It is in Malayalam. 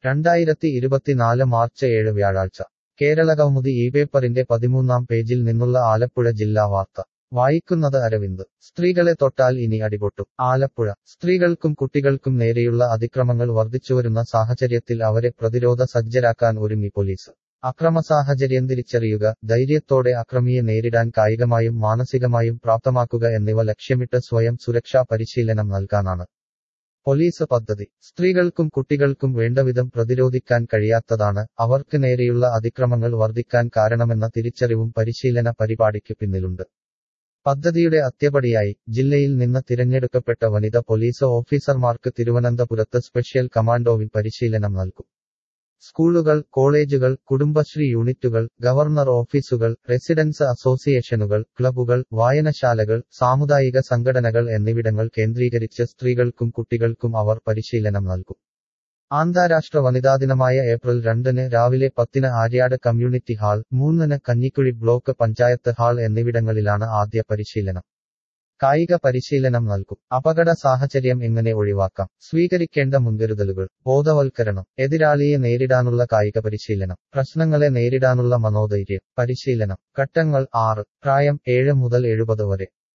രണ്ടായിരത്തി ഇരുപത്തിനാല് മാർച്ച് ഏഴ് വ്യാഴാഴ്ച കേരളകൗമുദി ഈ പേപ്പറിന്റെ പതിമൂന്നാം പേജിൽ നിന്നുള്ള ആലപ്പുഴ ജില്ലാ വാർത്ത വായിക്കുന്നത് അരവിന്ദ് സ്ത്രീകളെ തൊട്ടാൽ ഇനി അടിപൊട്ടും ആലപ്പുഴ സ്ത്രീകൾക്കും കുട്ടികൾക്കും നേരെയുള്ള അതിക്രമങ്ങൾ വർദ്ധിച്ചുവരുന്ന സാഹചര്യത്തിൽ അവരെ പ്രതിരോധ സജ്ജരാക്കാൻ ഒരുങ്ങി പോലീസ് അക്രമ സാഹചര്യം തിരിച്ചറിയുക ധൈര്യത്തോടെ അക്രമിയെ നേരിടാൻ കായികമായും മാനസികമായും പ്രാപ്തമാക്കുക എന്നിവ ലക്ഷ്യമിട്ട് സ്വയം സുരക്ഷാ പരിശീലനം നൽകാനാണ് പോലീസ് പദ്ധതി സ്ത്രീകൾക്കും കുട്ടികൾക്കും വേണ്ടവിധം പ്രതിരോധിക്കാൻ കഴിയാത്തതാണ് അവർക്ക് നേരെയുള്ള അതിക്രമങ്ങൾ വർദ്ധിക്കാൻ കാരണമെന്ന തിരിച്ചറിവും പരിശീലന പരിപാടിക്ക് പിന്നിലുണ്ട് പദ്ധതിയുടെ അത്യപടിയായി ജില്ലയിൽ നിന്ന് തിരഞ്ഞെടുക്കപ്പെട്ട വനിത പോലീസ് ഓഫീസർമാർക്ക് തിരുവനന്തപുരത്ത് സ്പെഷ്യൽ കമാൻഡോവിൻ പരിശീലനം നൽകും സ്കൂളുകൾ കോളേജുകൾ കുടുംബശ്രീ യൂണിറ്റുകൾ ഗവർണർ ഓഫീസുകൾ റെസിഡൻസ് അസോസിയേഷനുകൾ ക്ലബുകൾ വായനശാലകൾ സാമുദായിക സംഘടനകൾ എന്നിവിടങ്ങൾ കേന്ദ്രീകരിച്ച് സ്ത്രീകൾക്കും കുട്ടികൾക്കും അവർ പരിശീലനം നൽകും അന്താരാഷ്ട്ര വനിതാ ദിനമായ ഏപ്രിൽ രണ്ടിന് രാവിലെ പത്തിന് ആര്യാട് കമ്മ്യൂണിറ്റി ഹാൾ മൂന്നിന് കഞ്ഞിക്കുഴി ബ്ലോക്ക് പഞ്ചായത്ത് ഹാൾ എന്നിവിടങ്ങളിലാണ് ആദ്യ പരിശീലനം കായിക പരിശീലനം നൽകും അപകട സാഹചര്യം എങ്ങനെ ഒഴിവാക്കാം സ്വീകരിക്കേണ്ട മുൻകരുതലുകൾ ബോധവൽക്കരണം എതിരാളിയെ നേരിടാനുള്ള കായിക പരിശീലനം പ്രശ്നങ്ങളെ നേരിടാനുള്ള മനോധൈര്യം പരിശീലനം ഘട്ടങ്ങൾ ആറ് പ്രായം ഏഴ് മുതൽ എഴുപത് വരെ